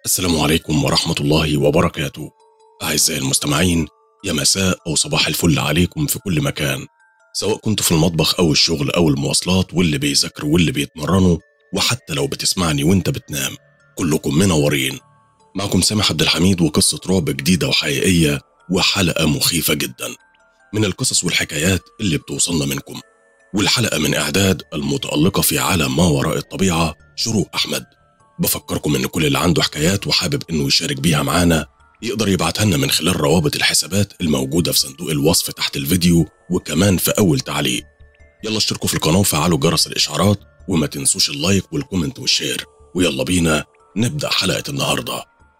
السلام عليكم ورحمة الله وبركاته أعزائي المستمعين يا مساء أو صباح الفل عليكم في كل مكان سواء كنتوا في المطبخ أو الشغل أو المواصلات واللي بيذاكروا واللي بيتمرنوا وحتى لو بتسمعني وانت بتنام كلكم منورين معكم سامح عبد الحميد وقصة رعب جديدة وحقيقية وحلقة مخيفة جدا من القصص والحكايات اللي بتوصلنا منكم والحلقة من إعداد المتألقة في عالم ما وراء الطبيعة شروق أحمد بفكركم إن كل اللي عنده حكايات وحابب إنه يشارك بيها معانا يقدر يبعتها لنا من خلال روابط الحسابات الموجودة في صندوق الوصف تحت الفيديو وكمان في أول تعليق يلا اشتركوا في القناة وفعلوا جرس الإشعارات وما تنسوش اللايك والكومنت والشير ويلا بينا نبدأ حلقة النهاردة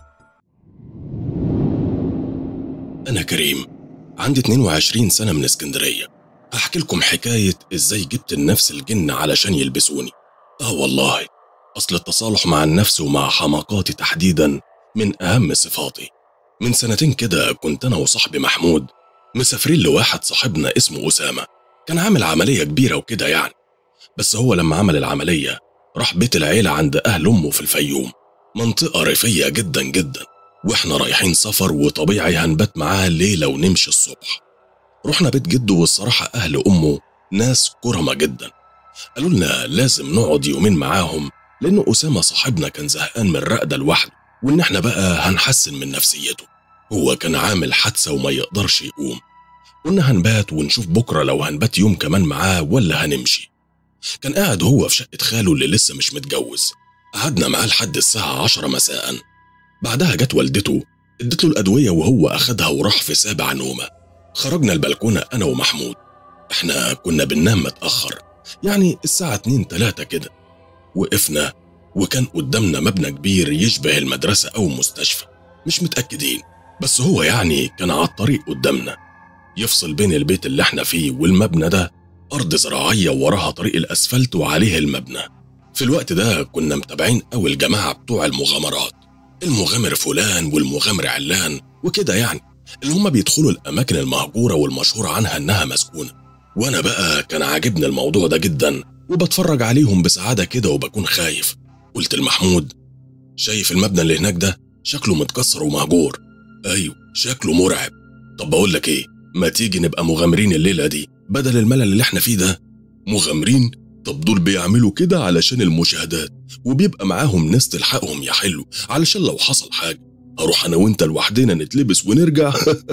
أنا كريم عندي 22 سنة من اسكندرية هحكي لكم حكاية إزاي جبت النفس الجن علشان يلبسوني آه والله أصل التصالح مع النفس ومع حماقاتي تحديدا من أهم صفاتي من سنتين كده كنت أنا وصاحبي محمود مسافرين لواحد صاحبنا اسمه أسامة كان عامل عملية كبيرة وكده يعني بس هو لما عمل العملية راح بيت العيلة عند أهل أمه في الفيوم منطقة ريفية جدا جدا واحنا رايحين سفر وطبيعي هنبات معاه ليلة ونمشي الصبح رحنا بيت جده والصراحة أهل أمه ناس كرمة جدا قالوا لنا لازم نقعد يومين معاهم لأن أسامة صاحبنا كان زهقان من الرقدة لوحده وإن احنا بقى هنحسن من نفسيته هو كان عامل حادثة وما يقدرش يقوم قلنا هنبات ونشوف بكرة لو هنبات يوم كمان معاه ولا هنمشي كان قاعد هو في شقة خاله اللي لسه مش متجوز قعدنا معاه لحد الساعة عشرة مساء بعدها جت والدته ادت له الأدوية وهو أخدها وراح في سابع نومة خرجنا البلكونة أنا ومحمود احنا كنا بننام متأخر يعني الساعة اتنين تلاتة كده وقفنا وكان قدامنا مبنى كبير يشبه المدرسة أو مستشفى مش متأكدين بس هو يعني كان على الطريق قدامنا يفصل بين البيت اللي احنا فيه والمبنى ده أرض زراعية وراها طريق الأسفلت وعليه المبنى في الوقت ده كنا متابعين أوي الجماعة بتوع المغامرات المغامر فلان والمغامر علان وكده يعني اللي هما بيدخلوا الأماكن المهجورة والمشهورة عنها إنها مسكونة وأنا بقى كان عاجبني الموضوع ده جدا وبتفرج عليهم بسعادة كده وبكون خايف قلت لمحمود شايف المبنى اللي هناك ده شكله متكسر ومهجور أيوه شكله مرعب طب بقول لك إيه ما تيجي نبقى مغامرين الليلة دي بدل الملل اللي احنا فيه ده مغامرين طب دول بيعملوا كده علشان المشاهدات وبيبقى معاهم ناس تلحقهم يا حلو علشان لو حصل حاجة هروح أنا وأنت لوحدنا نتلبس ونرجع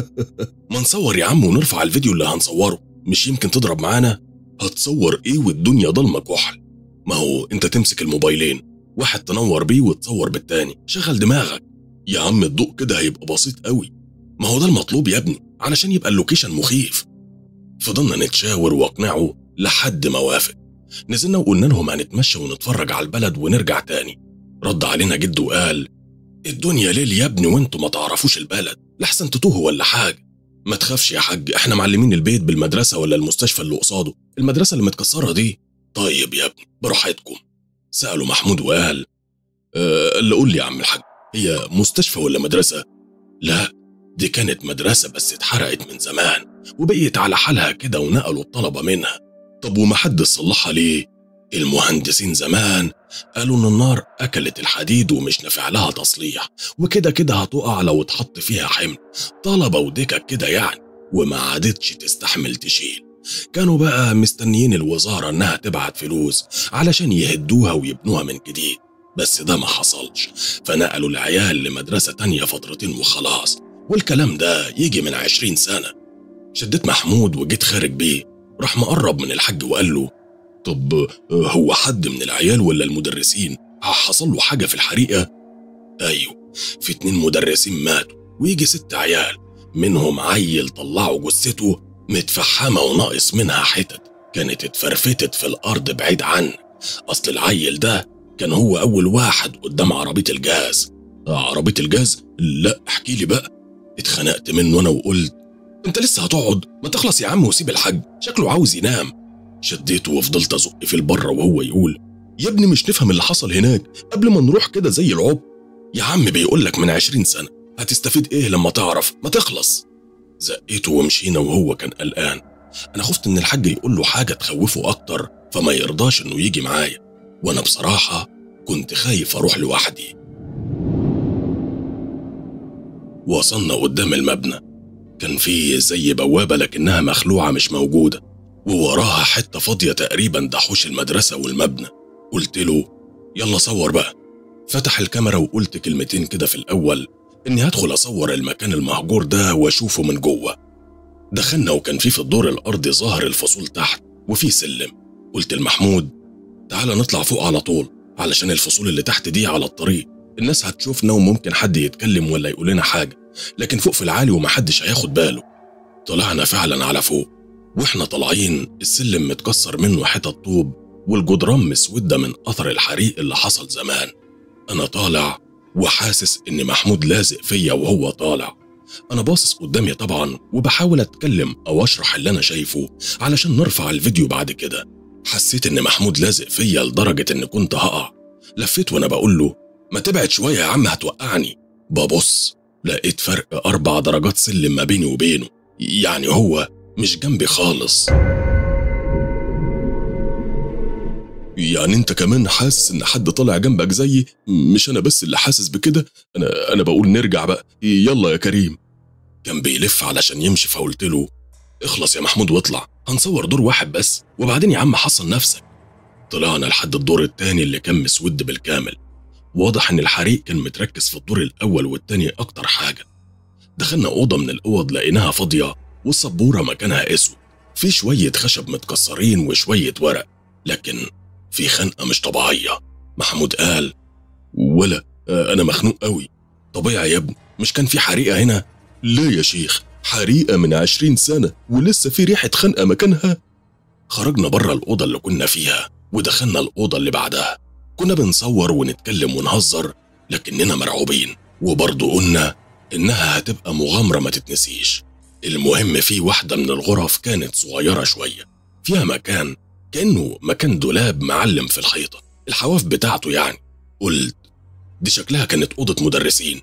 ما نصور يا عم ونرفع الفيديو اللي هنصوره مش يمكن تضرب معانا هتصور إيه والدنيا ضلمة كحل ما هو أنت تمسك الموبايلين واحد تنور بيه وتصور بالتاني شغل دماغك يا عم الضوء كده هيبقى بسيط قوي ما هو ده المطلوب يا ابني علشان يبقى اللوكيشن مخيف فضلنا نتشاور واقنعه لحد ما وافق نزلنا وقلنا لهم هنتمشى ونتفرج على البلد ونرجع تاني رد علينا جده وقال الدنيا ليل يا ابني وانتوا ما تعرفوش البلد لحسن تتوه ولا حاجة ما تخافش يا حاج احنا معلمين البيت بالمدرسة ولا المستشفى اللي قصاده المدرسة اللي متكسرة دي طيب يا ابني براحتكم سأله محمود وقال أه اللي قول لي يا عم الحاج هي مستشفى ولا مدرسة لا دي كانت مدرسة بس اتحرقت من زمان وبقيت على حالها كده ونقلوا الطلبة منها طب ومحدش صلحها ليه؟ المهندسين زمان قالوا ان النار اكلت الحديد ومش نافع لها تصليح وكده كده هتقع لو اتحط فيها حمل طلبة ودكك كده يعني وما عادتش تستحمل تشيل كانوا بقى مستنيين الوزارة انها تبعت فلوس علشان يهدوها ويبنوها من جديد بس ده ما حصلش فنقلوا العيال لمدرسة تانية فترتين وخلاص والكلام ده يجي من عشرين سنة شديت محمود وجيت خارج بيه راح مقرب من الحاج وقال له طب هو حد من العيال ولا المدرسين حصل له حاجة في الحريقة؟ أيوه في اتنين مدرسين ماتوا ويجي ست عيال منهم عيل طلعوا جثته متفحمة وناقص منها حتت كانت اتفرفتت في الأرض بعيد عنه أصل العيل ده كان هو أول واحد قدام عربية الجاز عربية الجاز؟ لا احكي لي بقى اتخنقت منه أنا وقلت انت لسه هتقعد ما تخلص يا عم وسيب الحاج شكله عاوز ينام شديته وفضلت ازق في البره وهو يقول يا ابني مش نفهم اللي حصل هناك قبل ما نروح كده زي العب يا عم بيقول لك من عشرين سنة هتستفيد ايه لما تعرف ما تخلص زقيته ومشينا وهو كان قلقان انا خفت ان الحاج يقول له حاجة تخوفه اكتر فما يرضاش انه يجي معايا وانا بصراحة كنت خايف اروح لوحدي وصلنا قدام المبنى كان في زي بوابة لكنها مخلوعة مش موجودة ووراها حتة فاضية تقريبا دحوش المدرسة والمبنى قلت له يلا صور بقى فتح الكاميرا وقلت كلمتين كده في الأول إني هدخل أصور المكان المهجور ده وأشوفه من جوه دخلنا وكان في في الدور الأرضي ظاهر الفصول تحت وفي سلم قلت لمحمود تعال نطلع فوق على طول علشان الفصول اللي تحت دي على الطريق الناس هتشوفنا وممكن حد يتكلم ولا يقول لنا حاجة لكن فوق في العالي ومحدش هياخد باله طلعنا فعلا على فوق واحنا طالعين السلم متكسر منه حتت طوب والجدران مسودة من أثر الحريق اللي حصل زمان أنا طالع وحاسس إن محمود لازق فيا وهو طالع أنا باصص قدامي طبعا وبحاول أتكلم أو أشرح اللي أنا شايفه علشان نرفع الفيديو بعد كده حسيت إن محمود لازق فيا لدرجة إن كنت هقع لفيت وأنا بقول له ما تبعد شوية يا عم هتوقعني ببص لقيت فرق أربع درجات سلم ما بيني وبينه يعني هو مش جنبي خالص يعني انت كمان حاسس ان حد طالع جنبك زيي مش انا بس اللي حاسس بكده انا انا بقول نرجع بقى يلا يا كريم كان بيلف علشان يمشي فقلت له اخلص يا محمود واطلع هنصور دور واحد بس وبعدين يا عم حصن نفسك طلعنا لحد الدور التاني اللي كان مسود بالكامل واضح ان الحريق كان متركز في الدور الاول والتاني اكتر حاجه دخلنا اوضه من الاوض لقيناها فاضيه والسبوره مكانها اسود في شويه خشب متكسرين وشويه ورق لكن في خنقه مش طبيعيه محمود قال ولا انا مخنوق قوي طبيعي يا ابني مش كان في حريقه هنا لا يا شيخ حريقه من عشرين سنه ولسه في ريحه خنقه مكانها خرجنا بره الاوضه اللي كنا فيها ودخلنا الاوضه اللي بعدها كنا بنصور ونتكلم ونهزر لكننا مرعوبين وبرضه قلنا إنها هتبقى مغامرة ما تتنسيش المهم في واحدة من الغرف كانت صغيرة شوية فيها مكان كأنه مكان دولاب معلم في الحيطة الحواف بتاعته يعني قلت دي شكلها كانت أوضة مدرسين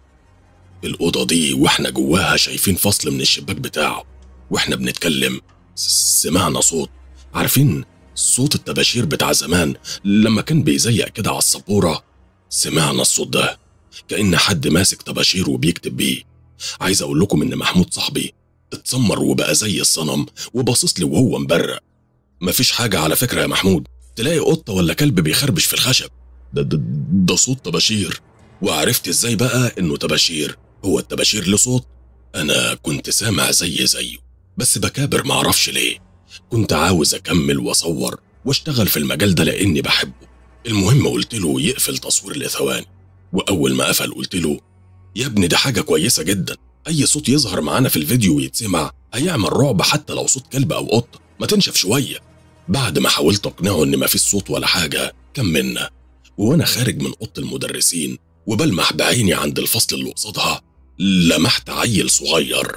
الأوضة دي وإحنا جواها شايفين فصل من الشباك بتاعه وإحنا بنتكلم سمعنا صوت عارفين صوت الطباشير بتاع زمان لما كان بيزيق كده على السبورة سمعنا الصوت ده كأن حد ماسك طباشير وبيكتب بيه عايز أقول لكم إن محمود صاحبي اتسمر وبقى زي الصنم وباصص لي وهو مبرق مفيش حاجة على فكرة يا محمود تلاقي قطة ولا كلب بيخربش في الخشب ده, ده, ده صوت طباشير وعرفت ازاي بقى انه طباشير هو الطباشير له صوت انا كنت سامع زي زيه بس بكابر معرفش ليه كنت عاوز اكمل واصور واشتغل في المجال ده لاني بحبه المهم قلت له يقفل تصوير لثواني واول ما قفل قلت له يا ابني دي حاجه كويسه جدا اي صوت يظهر معانا في الفيديو ويتسمع هيعمل رعب حتى لو صوت كلب او قطه ما تنشف شويه بعد ما حاولت اقنعه ان مفيش صوت ولا حاجه كملنا وانا خارج من اوضه المدرسين وبلمح بعيني عند الفصل اللي قصادها لمحت عيل صغير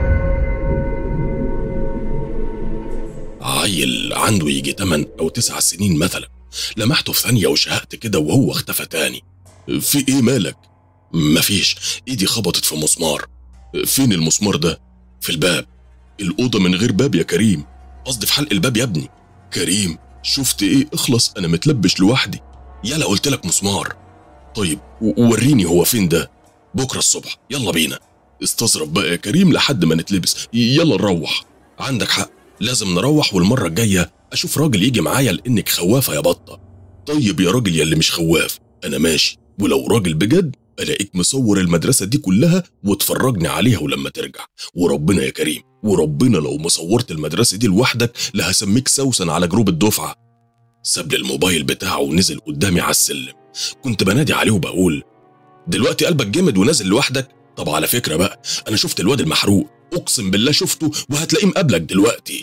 عيل عنده يجي 8 او 9 سنين مثلا لمحته في ثانيه وشهقت كده وهو اختفى تاني في ايه مالك مفيش ايدي خبطت في مسمار فين المسمار ده في الباب الاوضه من غير باب يا كريم قصدي في حلق الباب يا ابني كريم شفت ايه اخلص انا متلبش لوحدي يلا قلت لك مسمار طيب وريني هو فين ده بكره الصبح يلا بينا استظرف بقى يا كريم لحد ما نتلبس يلا نروح عندك حق لازم نروح والمره الجايه اشوف راجل يجي معايا لانك خوافه يا بطه طيب يا راجل يلي مش خواف انا ماشي ولو راجل بجد الاقيك مصور المدرسه دي كلها وتفرجني عليها ولما ترجع وربنا يا كريم وربنا لو مصورت المدرسه دي لوحدك لهسميك سوسن على جروب الدفعه ساب لي الموبايل بتاعه ونزل قدامي على السلم كنت بنادي عليه وبقول دلوقتي قلبك جامد ونازل لوحدك طب على فكره بقى انا شفت الواد المحروق اقسم بالله شفته وهتلاقيه مقابلك دلوقتي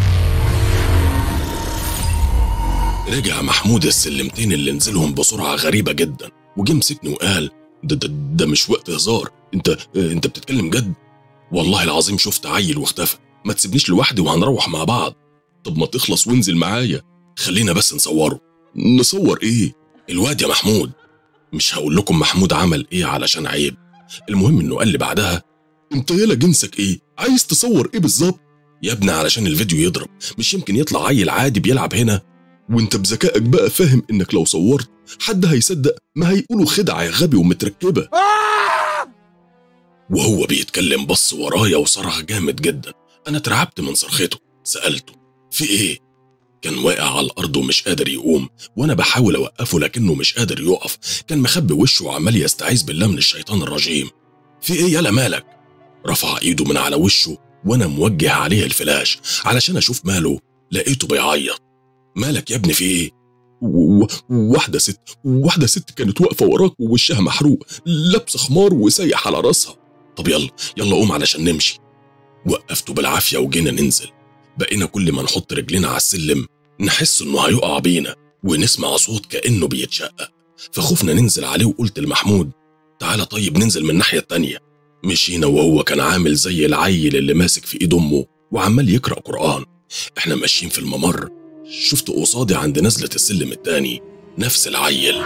رجع محمود السلمتين اللي نزلهم بسرعه غريبه جدا وجه مسكني وقال ده, ده, ده مش وقت هزار انت انت بتتكلم جد والله العظيم شفت عيل واختفى ما تسيبنيش لوحدي وهنروح مع بعض طب ما تخلص وانزل معايا خلينا بس نصوره نصور ايه الواد يا محمود مش هقول لكم محمود عمل ايه علشان عيب المهم انه قال لي بعدها انت يالا جنسك ايه عايز تصور ايه بالظبط يا ابني علشان الفيديو يضرب مش يمكن يطلع عيل عادي بيلعب هنا وانت بذكائك بقى فاهم انك لو صورت حد هيصدق ما هيقولوا خدعه يا غبي ومتركبه وهو بيتكلم بص ورايا وصرخ جامد جدا أنا اترعبت من صرخته سألته في إيه؟ كان واقع على الأرض ومش قادر يقوم وأنا بحاول أوقفه لكنه مش قادر يقف كان مخبي وشه وعمال يستعيذ بالله من الشيطان الرجيم في إيه يالا مالك؟ رفع إيده من على وشه وأنا موجه عليه الفلاش علشان أشوف ماله لقيته بيعيط مالك يا ابني في إيه؟ و- و- واحدة ست واحدة ست كانت واقفة وراك ووشها محروق لابسة خمار وسايح على راسها طب يلا يلا قوم علشان نمشي وقفته بالعافية وجينا ننزل بقينا كل ما نحط رجلنا على السلم نحس انه هيقع بينا ونسمع صوت كأنه بيتشقق فخفنا ننزل عليه وقلت لمحمود تعالى طيب ننزل من الناحية التانية مشينا وهو كان عامل زي العيل اللي ماسك في ايد امه وعمال يقرأ قرآن احنا ماشيين في الممر شفت قصادي عند نزلة السلم التاني نفس العيل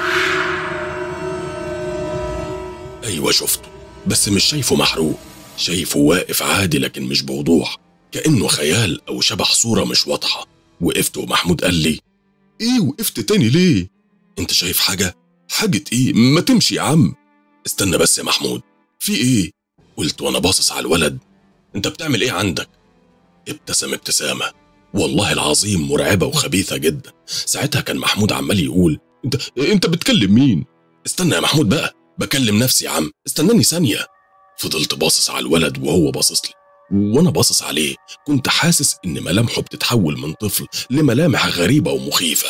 أيوة شفته بس مش شايفه محروق شايفه واقف عادي لكن مش بوضوح كأنه خيال أو شبح صورة مش واضحة وقفت ومحمود قال لي إيه وقفت تاني ليه؟ أنت شايف حاجة؟ حاجة إيه؟ ما تمشي يا عم استنى بس يا محمود في إيه؟ قلت وأنا باصص على الولد أنت بتعمل إيه عندك؟ ابتسم ابتسامة والله العظيم مرعبة وخبيثة جدا ساعتها كان محمود عمال يقول انت انت بتكلم مين استنى يا محمود بقى بكلم نفسي يا عم استناني ثانية فضلت باصص على الولد وهو باصص لي وانا باصص عليه كنت حاسس ان ملامحه بتتحول من طفل لملامح غريبة ومخيفة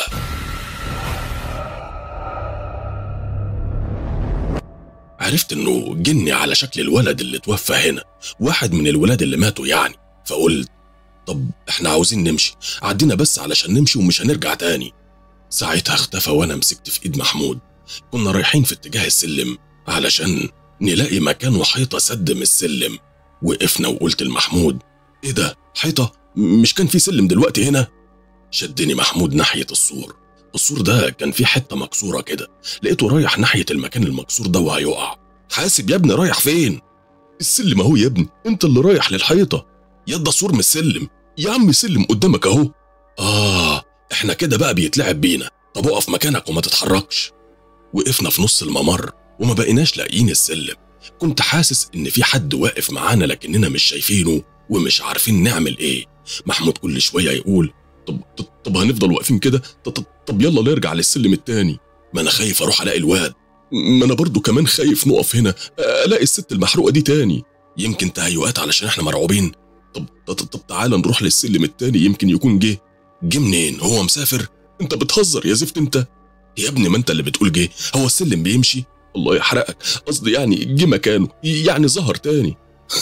عرفت انه جني على شكل الولد اللي توفى هنا واحد من الولاد اللي ماتوا يعني فقلت طب احنا عاوزين نمشي عدينا بس علشان نمشي ومش هنرجع تاني ساعتها اختفى وانا مسكت في ايد محمود كنا رايحين في اتجاه السلم علشان نلاقي مكان وحيطة سد من السلم وقفنا وقلت لمحمود ايه ده حيطة مش كان في سلم دلوقتي هنا شدني محمود ناحية السور السور ده كان فيه حتة مكسورة كده لقيته رايح ناحية المكان المكسور ده وهيقع حاسب يا ابني رايح فين السلم اهو يا ابني انت اللي رايح للحيطة يا ده سور من السلم يا عم سلم قدامك اهو اه احنا كده بقى بيتلعب بينا طب اقف مكانك وما تتحركش وقفنا في نص الممر وما بقيناش لاقيين السلم كنت حاسس ان في حد واقف معانا لكننا مش شايفينه ومش عارفين نعمل ايه محمود كل شويه يقول طب طب, طب هنفضل واقفين كده طب, طب, طب يلا نرجع للسلم التاني ما انا خايف اروح الاقي الواد ما انا برضو كمان خايف نقف هنا الاقي الست المحروقه دي تاني يمكن تهيؤات علشان احنا مرعوبين طب طب, طب تعالى نروح للسلم التاني يمكن يكون جه جه منين هو مسافر انت بتهزر يا زفت انت يا ابني ما انت اللي بتقول جه هو السلم بيمشي الله يحرقك قصدي يعني جه مكانه يعني ظهر تاني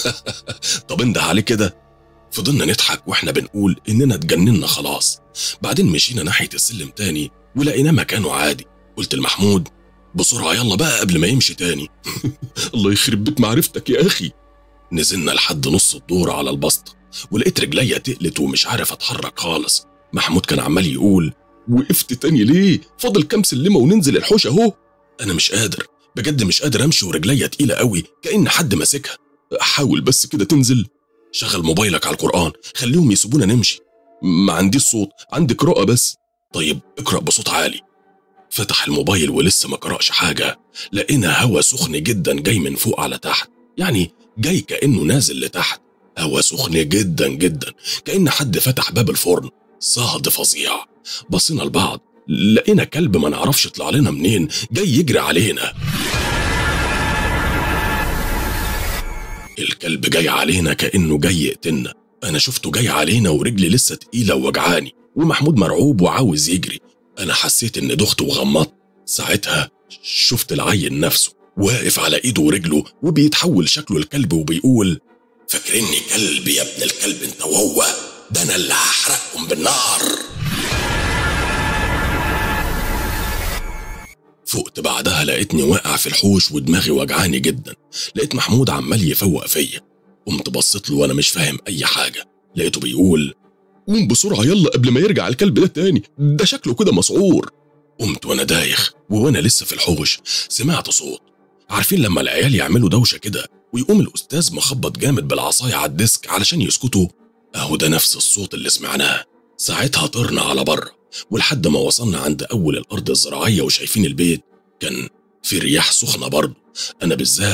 طب انده عليه كده فضلنا نضحك واحنا بنقول اننا اتجننا خلاص بعدين مشينا ناحيه السلم تاني ولقيناه مكانه عادي قلت لمحمود بسرعه يلا بقى قبل ما يمشي تاني الله يخرب بيت معرفتك يا اخي نزلنا لحد نص الدور على البسط ولقيت رجليا تقلت ومش عارف اتحرك خالص محمود كان عمال يقول وقفت تاني ليه فاضل كام سلمه وننزل الحوش اهو انا مش قادر بجد مش قادر امشي ورجليا تقيله قوي كأن حد ماسكها حاول بس كده تنزل شغل موبايلك على القرآن خليهم يسيبونا نمشي ما عنديش صوت عندي قراءة بس طيب اقرأ بصوت عالي فتح الموبايل ولسه ما قرأش حاجة لقينا هوا سخن جدا جاي من فوق على تحت يعني جاي كأنه نازل لتحت هوا سخن جدا جدا كأن حد فتح باب الفرن صهد فظيع بصينا لبعض لقينا كلب ما نعرفش طلع لنا منين جاي يجري علينا الكلب جاي علينا كأنه جاي يقتلنا أنا شفته جاي علينا ورجلي لسه تقيلة ووجعاني ومحمود مرعوب وعاوز يجري أنا حسيت إن دخت وغمضت ساعتها شفت العيل نفسه واقف على إيده ورجله وبيتحول شكله الكلب وبيقول فاكرني كلب يا ابن الكلب انت وهو ده انا اللي هحرقكم بالنار فقت بعدها لقيتني واقع في الحوش ودماغي وجعاني جدا لقيت محمود عمال يفوق فيا قمت بصيت له وانا مش فاهم اي حاجه لقيته بيقول قوم بسرعه يلا قبل ما يرجع الكلب ده تاني ده شكله كده مسعور قمت وانا دايخ وانا لسه في الحوش سمعت صوت عارفين لما العيال يعملوا دوشه كده ويقوم الاستاذ مخبط جامد بالعصايه على الديسك علشان يسكتوا اهو ده نفس الصوت اللي سمعناه ساعتها طرنا على بره ولحد ما وصلنا عند اول الارض الزراعيه وشايفين البيت كان في رياح سخنه برضه انا بالذات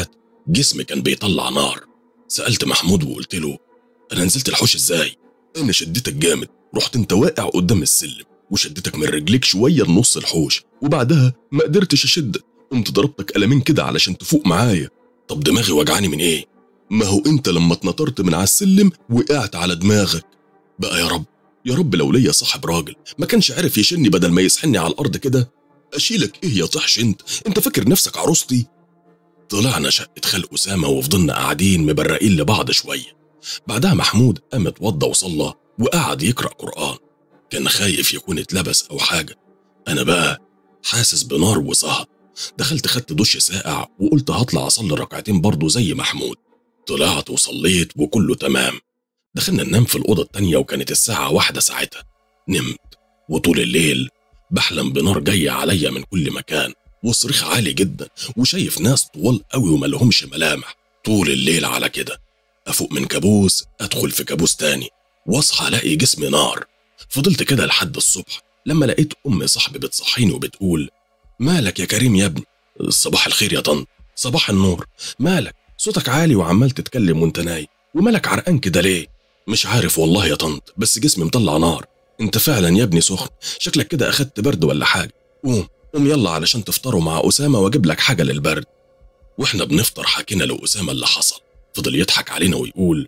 جسمي كان بيطلع نار سألت محمود وقلت له أنا نزلت الحوش إزاي؟ أنا شدتك جامد رحت أنت واقع قدام السلم وشدتك من رجليك شوية لنص الحوش وبعدها ما قدرتش أشدك قمت ضربتك قلمين كده علشان تفوق معايا طب دماغي وجعاني من إيه؟ ما هو أنت لما اتنطرت من على السلم وقعت على دماغك بقى يا رب يا رب لو ليا صاحب راجل ما كانش عارف يشني بدل ما يسحني على الأرض كده أشيلك إيه يا طحش أنت أنت فاكر نفسك عروستي طلعنا شقة خال أسامة وفضلنا قاعدين مبرقين لبعض شوية بعدها محمود قام اتوضى وصلى وقعد يقرأ قرآن كان خايف يكون اتلبس أو حاجة أنا بقى حاسس بنار وصهد دخلت خدت دش ساقع وقلت هطلع أصلي ركعتين برضه زي محمود طلعت وصليت وكله تمام دخلنا ننام في الأوضة التانية وكانت الساعة واحدة ساعتها نمت وطول الليل بحلم بنار جاية عليا من كل مكان وصريخ عالي جدا وشايف ناس طوال قوي وملهمش ملامح طول الليل على كده أفوق من كابوس أدخل في كابوس تاني واصحى ألاقي جسمي نار فضلت كده لحد الصبح لما لقيت أم صاحبي بتصحيني وبتقول مالك يا كريم يا ابني صباح الخير يا طنط صباح النور مالك صوتك عالي وعمال تتكلم وانت نايم ومالك عرقان كده ليه مش عارف والله يا طنط بس جسمي مطلع نار انت فعلا يا ابني سخن شكلك كده اخدت برد ولا حاجه قوم قوم يلا علشان تفطروا مع اسامه واجيب لك حاجه للبرد واحنا بنفطر حكينا لاسامه اللي حصل فضل يضحك علينا ويقول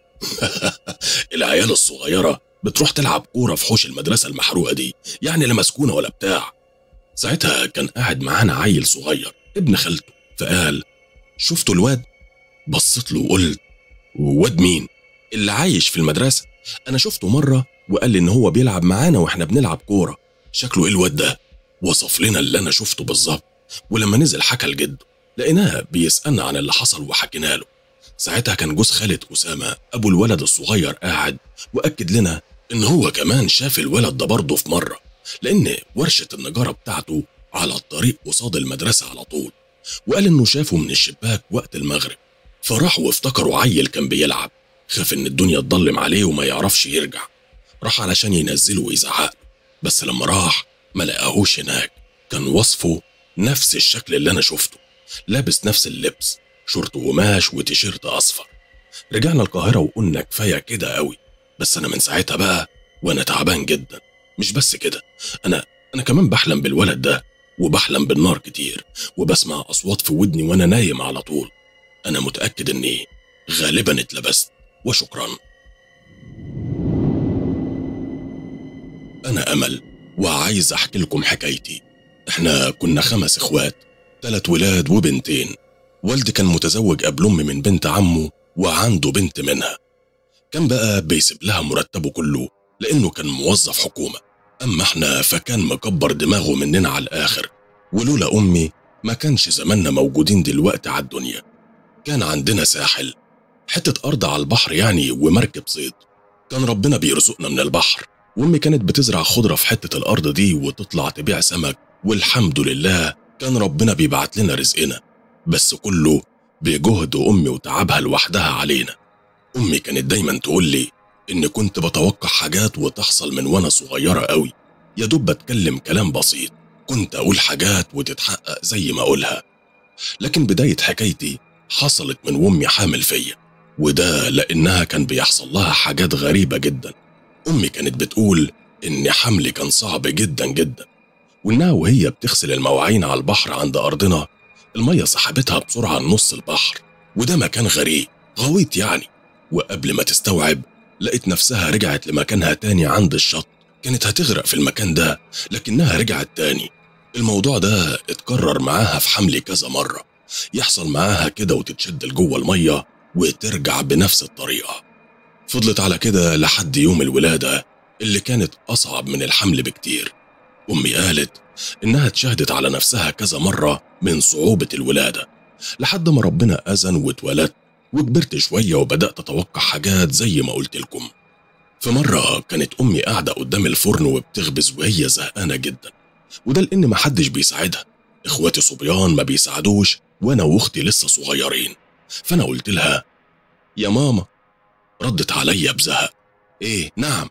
العيال الصغيره بتروح تلعب كوره في حوش المدرسه المحروقه دي يعني لا مسكونه ولا بتاع ساعتها كان قاعد معانا عيل صغير ابن خالته فقال شفتوا الواد بصيت له وقلت واد مين اللي عايش في المدرسه انا شفته مره وقال لي ان هو بيلعب معانا واحنا بنلعب كوره شكله ايه الواد ده وصف لنا اللي انا شفته بالظبط ولما نزل حكى لجده لقيناه بيسالنا عن اللي حصل وحكينا له ساعتها كان جوز خالة أسامة أبو الولد الصغير قاعد وأكد لنا إن هو كمان شاف الولد ده برضه في مرة لأن ورشة النجارة بتاعته على الطريق قصاد المدرسة على طول وقال إنه شافه من الشباك وقت المغرب فراحوا وافتكروا عيل كان بيلعب خاف إن الدنيا تضلم عليه وما يعرفش يرجع راح علشان ينزله ويزعق بس لما راح ما لقاهوش هناك كان وصفه نفس الشكل اللي أنا شفته لابس نفس اللبس شورت قماش وتيشيرت اصفر رجعنا القاهرة وقلنا كفاية كده قوي بس أنا من ساعتها بقى وأنا تعبان جدا مش بس كده أنا أنا كمان بحلم بالولد ده وبحلم بالنار كتير وبسمع أصوات في ودني وأنا نايم على طول أنا متأكد إني غالبا اتلبست وشكرا أنا أمل وعايز أحكي لكم حكايتي إحنا كنا خمس إخوات تلات ولاد وبنتين والدي كان متزوج قبل أمي من بنت عمه وعنده بنت منها كان بقى بيسيب لها مرتبه كله لأنه كان موظف حكومة أما إحنا فكان مكبر دماغه مننا على الآخر ولولا أمي ما كانش زماننا موجودين دلوقتي على الدنيا كان عندنا ساحل حتة أرض على البحر يعني ومركب صيد كان ربنا بيرزقنا من البحر وأمي كانت بتزرع خضرة في حتة الأرض دي وتطلع تبيع سمك والحمد لله كان ربنا بيبعت لنا رزقنا بس كله بجهد أمي وتعبها لوحدها علينا أمي كانت دايما تقول لي إن كنت بتوقع حاجات وتحصل من وأنا صغيرة قوي يا دوب بتكلم كلام بسيط كنت أقول حاجات وتتحقق زي ما أقولها لكن بداية حكايتي حصلت من وأمي حامل فيا وده لأنها كان بيحصل لها حاجات غريبة جدا أمي كانت بتقول إن حملي كان صعب جدا جدا وإنها وهي بتغسل المواعين على البحر عند أرضنا المية سحبتها بسرعة لنص البحر وده مكان غريب غويط يعني وقبل ما تستوعب لقيت نفسها رجعت لمكانها تاني عند الشط كانت هتغرق في المكان ده لكنها رجعت تاني الموضوع ده اتكرر معاها في حملي كذا مرة يحصل معاها كده وتتشد لجوه المية وترجع بنفس الطريقة فضلت على كده لحد يوم الولادة اللي كانت أصعب من الحمل بكتير أمي قالت إنها اتشهدت على نفسها كذا مرة من صعوبة الولادة لحد ما ربنا أذن واتولدت وكبرت شوية وبدأت أتوقع حاجات زي ما قلت لكم في مرة كانت أمي قاعدة قدام الفرن وبتخبز وهي زهقانة جدا وده لأن محدش بيساعدها إخواتي صبيان ما بيساعدوش وأنا وأختي لسه صغيرين فأنا قلت لها يا ماما ردت عليا بزهق إيه نعم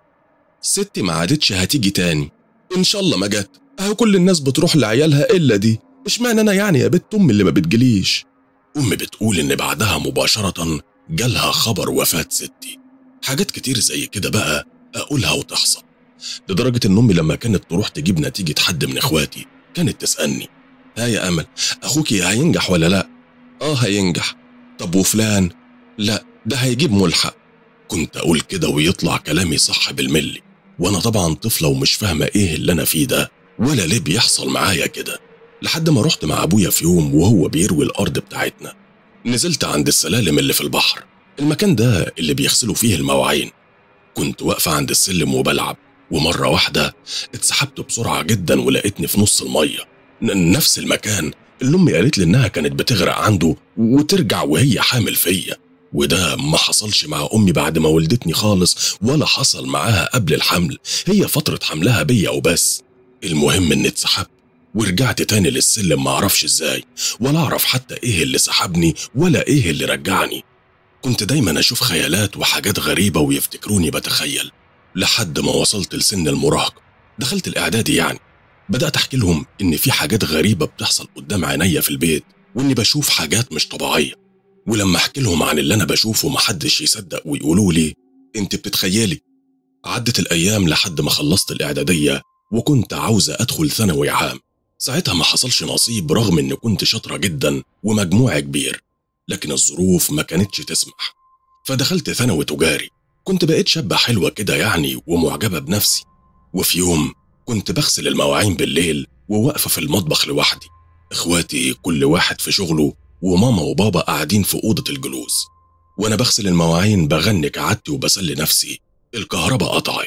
ستي ما عادتش هتيجي تاني إن شاء الله ما جت أهو كل الناس بتروح لعيالها إلا دي اشمعنى أنا يعني يا بنت أمي اللي ما بتجيليش أمي بتقول إن بعدها مباشرة جالها خبر وفاة ستي حاجات كتير زي كده بقى أقولها وتحصل لدرجة إن أمي لما كانت تروح تجيب نتيجة حد من إخواتي كانت تسألني ها يا أمل أخوكي هينجح ولا لأ؟ آه هينجح طب وفلان؟ لا ده هيجيب ملحق كنت أقول كده ويطلع كلامي صح بالملي وأنا طبعا طفلة ومش فاهمة إيه اللي أنا فيه ده ولا ليه بيحصل معايا كده لحد ما رحت مع أبويا في يوم وهو بيروي الأرض بتاعتنا نزلت عند السلالم اللي في البحر المكان ده اللي بيغسلوا فيه المواعين كنت واقفة عند السلم وبلعب ومرة واحدة اتسحبت بسرعة جدا ولقيتني في نص المية ن- نفس المكان اللي أمي قالت لي إنها كانت بتغرق عنده وترجع وهي حامل فيا وده ما حصلش مع أمي بعد ما ولدتني خالص ولا حصل معاها قبل الحمل هي فترة حملها بيا وبس المهم إني اتسحبت ورجعت تاني للسلم معرفش ازاي ولا اعرف حتى ايه اللي سحبني ولا ايه اللي رجعني كنت دايما اشوف خيالات وحاجات غريبة ويفتكروني بتخيل لحد ما وصلت لسن المراهقة دخلت الاعدادي يعني بدأت احكي لهم ان في حاجات غريبة بتحصل قدام عينيا في البيت واني بشوف حاجات مش طبيعية ولما احكي لهم عن اللي انا بشوفه محدش يصدق ويقولوا لي انت بتتخيلي عدت الايام لحد ما خلصت الاعدادية وكنت عاوزة ادخل ثانوي عام ساعتها ما حصلش نصيب رغم اني كنت شاطرة جدا ومجموع كبير لكن الظروف ما كانتش تسمح فدخلت ثانوي تجاري كنت بقيت شابة حلوة كده يعني ومعجبة بنفسي وفي يوم كنت بغسل المواعين بالليل وواقفة في المطبخ لوحدي اخواتي كل واحد في شغله وماما وبابا قاعدين في أوضة الجلوس وأنا بغسل المواعين بغني كعادتي وبسلي نفسي الكهرباء قطعت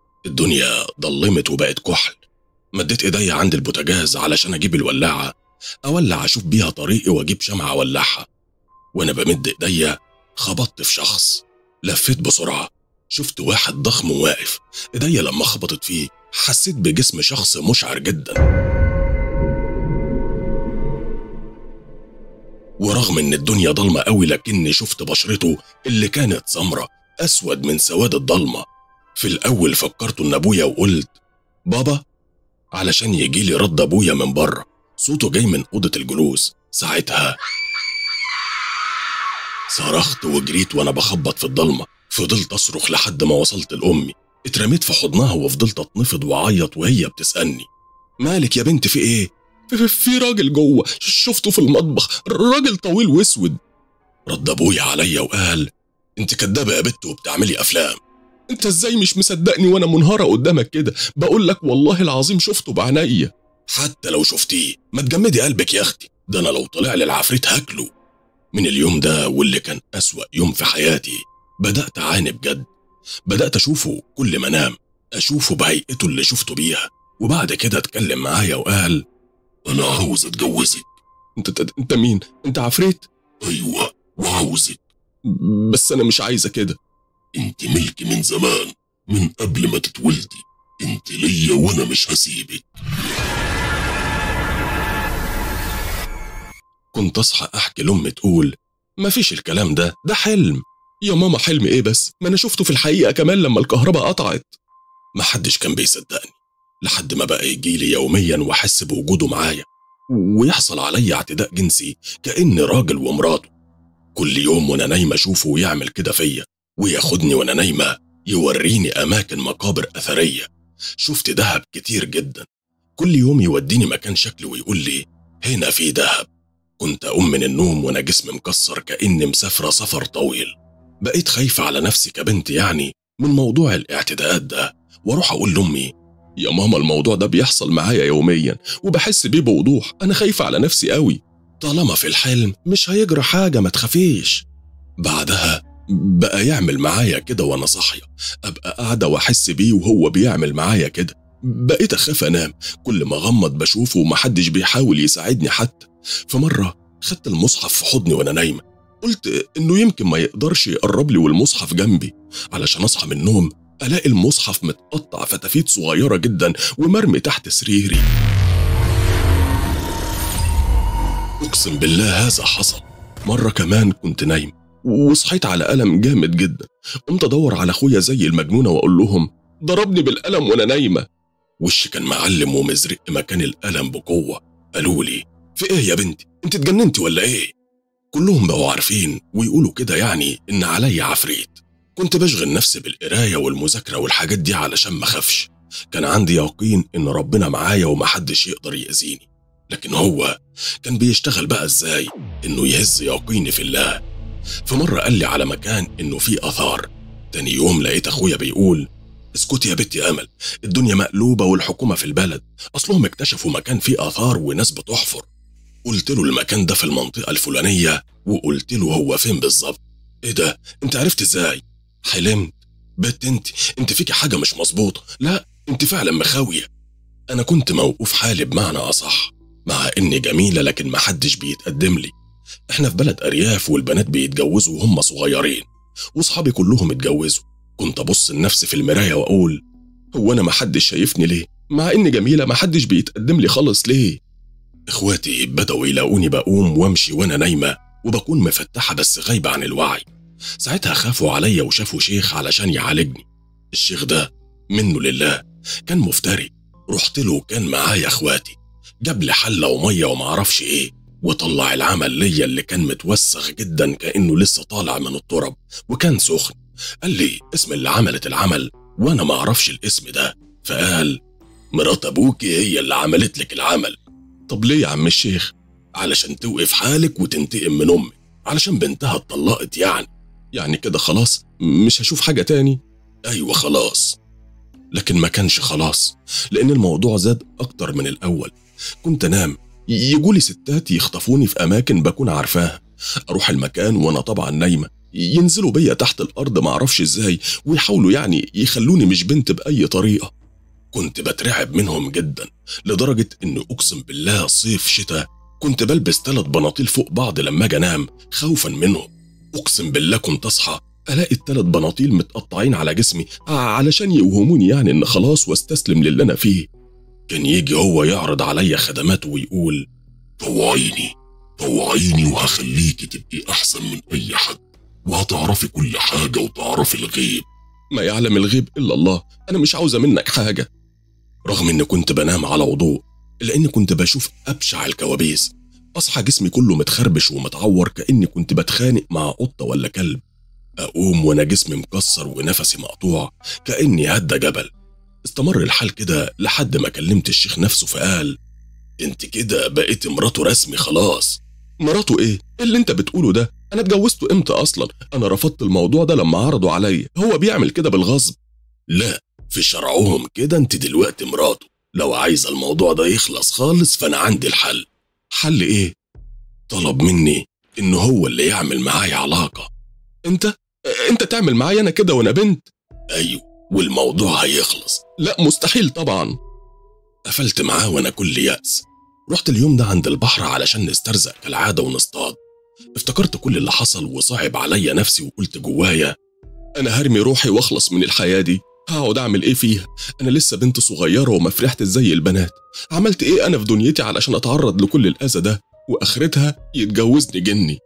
الدنيا ضلمت وبقت كحل مديت ايدي عند البوتاجاز علشان اجيب الولاعه اولع اشوف بيها طريقي واجيب شمعه اولعها وانا بمد ايديا خبطت في شخص لفيت بسرعه شفت واحد ضخم واقف ايديا لما خبطت فيه حسيت بجسم شخص مشعر جدا ورغم ان الدنيا ضلمه قوي لكني شفت بشرته اللي كانت سمرة اسود من سواد الضلمه في الاول فكرت ان ابويا وقلت بابا علشان يجيلي رد ابويا من بره صوته جاي من اوضه الجلوس ساعتها صرخت وجريت وانا بخبط في الضلمه فضلت اصرخ لحد ما وصلت لامي اترميت في حضنها وفضلت اتنفض واعيط وهي بتسالني مالك يا بنت في ايه في, في راجل جوه شفته في المطبخ راجل طويل واسود رد ابويا عليا وقال انت كدابه يا بت وبتعملي افلام انت ازاي مش مصدقني وانا منهارة قدامك كده بقول لك والله العظيم شفته بعينيا حتى لو شفتيه ما تجمدي قلبك يا اختي ده انا لو طلع لي العفريت هاكله من اليوم ده واللي كان اسوأ يوم في حياتي بدأت اعاني بجد بدأت اشوفه كل ما انام اشوفه بهيئته اللي شفته بيها وبعد كده اتكلم معايا وقال انا عاوز اتجوزك انت انت, انت مين انت عفريت ايوه وعاوزك بس انا مش عايزه كده انت ملكي من زمان من قبل ما تتولدي انت ليا وانا مش هسيبك كنت اصحى احكي لامي تقول مفيش الكلام ده ده حلم يا ماما حلم ايه بس ما انا شفته في الحقيقه كمان لما الكهرباء قطعت محدش كان بيصدقني لحد ما بقى يجيلي يوميا واحس بوجوده معايا ويحصل عليا اعتداء جنسي كاني راجل ومراته كل يوم وانا نايمه اشوفه ويعمل كده فيا وياخدني وانا نايمه يوريني اماكن مقابر اثريه شفت دهب كتير جدا كل يوم يوديني مكان شكل ويقول لي هنا في دهب كنت اقوم من النوم وانا جسمي مكسر كاني مسافره سفر طويل بقيت خايفه على نفسي كبنت يعني من موضوع الاعتداءات ده واروح اقول لامي يا ماما الموضوع ده بيحصل معايا يوميا وبحس بيه بوضوح انا خايفه على نفسي قوي طالما في الحلم مش هيجرى حاجه ما تخافيش بعدها بقى يعمل معايا كده وانا صاحيه ابقى قاعده واحس بيه وهو بيعمل معايا كده بقيت اخاف انام كل ما غمض بشوفه ومحدش بيحاول يساعدني حتى في مره خدت المصحف في حضني وانا نايمه قلت انه يمكن ما يقدرش يقرب لي والمصحف جنبي علشان اصحى من النوم الاقي المصحف متقطع فتافيت صغيره جدا ومرمي تحت سريري اقسم بالله هذا حصل مره كمان كنت نايم وصحيت على ألم جامد جدا قمت أدور على أخويا زي المجنونة وأقول لهم ضربني بالقلم وأنا نايمة وشي كان معلم ومزرق مكان الألم بقوة قالوا لي في إيه يا بنتي أنت اتجننتي ولا إيه كلهم بقوا عارفين ويقولوا كده يعني إن عليا عفريت كنت بشغل نفسي بالقراية والمذاكرة والحاجات دي علشان ما أخافش كان عندي يقين إن ربنا معايا ومحدش يقدر يأذيني لكن هو كان بيشتغل بقى إزاي إنه يهز يقيني في الله في مرة قال لي على مكان إنه فيه آثار تاني يوم لقيت أخويا بيقول اسكتي يا بنتي أمل الدنيا مقلوبة والحكومة في البلد أصلهم اكتشفوا مكان فيه آثار وناس بتحفر قلت له المكان ده في المنطقة الفلانية وقلت له هو فين بالظبط ايه ده انت عرفت ازاي حلمت بت انت انت فيكي حاجة مش مظبوطة لا انت فعلا مخاوية انا كنت موقوف حالي بمعنى اصح مع اني جميلة لكن محدش بيتقدم لي احنا في بلد ارياف والبنات بيتجوزوا وهم صغيرين واصحابي كلهم اتجوزوا كنت ابص لنفسي في المراية واقول هو انا محدش شايفني ليه مع اني جميلة محدش بيتقدم لي خالص ليه اخواتي بدأوا يلاقوني بقوم وامشي وانا نايمة وبكون مفتحة بس غايبة عن الوعي ساعتها خافوا عليا وشافوا شيخ علشان يعالجني الشيخ ده منه لله كان مفتري رحت له وكان معايا اخواتي جاب لي حلة ومية ومعرفش ايه وطلع العمل ليا اللي كان متوسخ جدا كأنه لسه طالع من التراب وكان سخن قال لي اسم اللي عملت العمل وانا معرفش الاسم ده فقال مرات ابوكي هي اللي عملت لك العمل طب ليه يا عم الشيخ علشان توقف حالك وتنتقم من امك علشان بنتها اتطلقت يعني يعني كده خلاص مش هشوف حاجة تاني ايوه خلاص لكن ما كانش خلاص لان الموضوع زاد اكتر من الاول كنت انام يجولي ستات يخطفوني في اماكن بكون عارفاها اروح المكان وانا طبعا نايمه ينزلوا بيا تحت الارض معرفش ازاي ويحاولوا يعني يخلوني مش بنت باي طريقه كنت بترعب منهم جدا لدرجه ان اقسم بالله صيف شتاء كنت بلبس ثلاث بناطيل فوق بعض لما اجي انام خوفا منهم اقسم بالله كنت اصحى الاقي الثلاث بناطيل متقطعين على جسمي علشان يوهموني يعني ان خلاص واستسلم للي انا فيه كان يجي هو يعرض عليا خدماته ويقول طوعيني طوعيني وهخليكي تبقي احسن من اي حد وهتعرفي كل حاجه وتعرفي الغيب ما يعلم الغيب الا الله انا مش عاوزه منك حاجه رغم اني كنت بنام على وضوء الا اني كنت بشوف ابشع الكوابيس اصحى جسمي كله متخربش ومتعور كاني كنت بتخانق مع قطه ولا كلب اقوم وانا جسمي مكسر ونفسي مقطوع كاني هدى جبل استمر الحال كده لحد ما كلمت الشيخ نفسه فقال انت كده بقيت مراته رسمي خلاص مراته ايه اللي انت بتقوله ده انا اتجوزته امتى اصلا انا رفضت الموضوع ده لما عرضوا عليا هو بيعمل كده بالغصب لا في شرعهم كده انت دلوقتي مراته لو عايزه الموضوع ده يخلص خالص فانا عندي الحل حل ايه طلب مني ان هو اللي يعمل معايا علاقه انت انت تعمل معايا انا كده وانا بنت ايوه والموضوع هيخلص لا مستحيل طبعا قفلت معاه وانا كل يأس رحت اليوم ده عند البحر علشان نسترزق كالعادة ونصطاد افتكرت كل اللي حصل وصعب عليا نفسي وقلت جوايا انا هرمي روحي واخلص من الحياة دي هقعد اعمل ايه فيها انا لسه بنت صغيرة وما فرحت زي البنات عملت ايه انا في دنيتي علشان اتعرض لكل الاذى ده واخرتها يتجوزني جني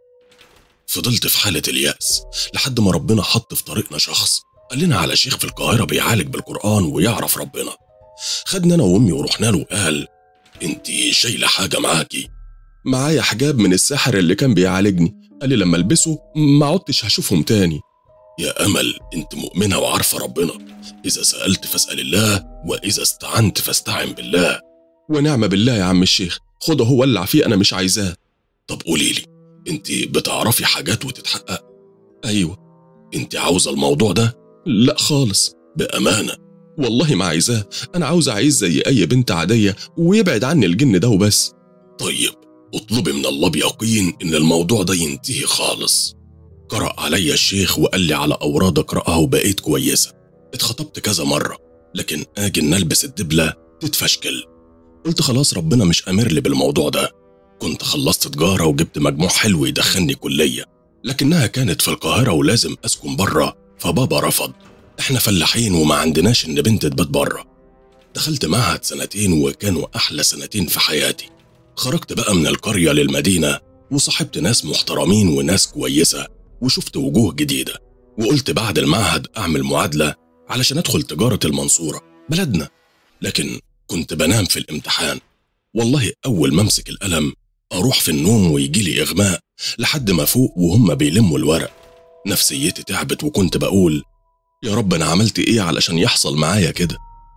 فضلت في حالة اليأس لحد ما ربنا حط في طريقنا شخص قال لنا على شيخ في القاهرة بيعالج بالقرآن ويعرف ربنا خدنا أنا وأمي ورحنا له قال أنت شايلة حاجة معاكي معايا حجاب من الساحر اللي كان بيعالجني قال لي لما البسه ما عدتش هشوفهم تاني يا أمل أنت مؤمنة وعارفة ربنا إذا سألت فاسأل الله وإذا استعنت فاستعن بالله ونعم بالله يا عم الشيخ خده هو ولع فيه أنا مش عايزاه طب قولي لي أنت بتعرفي حاجات وتتحقق أيوة أنت عاوزة الموضوع ده لا خالص بأمانة والله ما عايزاه أنا عاوز أعيش زي أي بنت عادية ويبعد عني الجن ده وبس طيب اطلبي من الله بيقين إن الموضوع ده ينتهي خالص قرأ عليا الشيخ وقال لي على أوراد أقرأها وبقيت كويسة اتخطبت كذا مرة لكن آجي إن ألبس الدبلة تتفشكل قلت خلاص ربنا مش أمر لي بالموضوع ده كنت خلصت تجارة وجبت مجموع حلو يدخلني كلية لكنها كانت في القاهرة ولازم أسكن بره فبابا رفض احنا فلاحين وما عندناش ان بنت تبات بره دخلت معهد سنتين وكانوا احلى سنتين في حياتي خرجت بقى من القرية للمدينة وصاحبت ناس محترمين وناس كويسة وشفت وجوه جديدة وقلت بعد المعهد أعمل معادلة علشان أدخل تجارة المنصورة بلدنا لكن كنت بنام في الامتحان والله أول ما أمسك القلم أروح في النوم ويجيلي إغماء لحد ما فوق وهم بيلموا الورق نفسيتي تعبت وكنت بقول يا رب أنا عملت إيه علشان يحصل معايا كده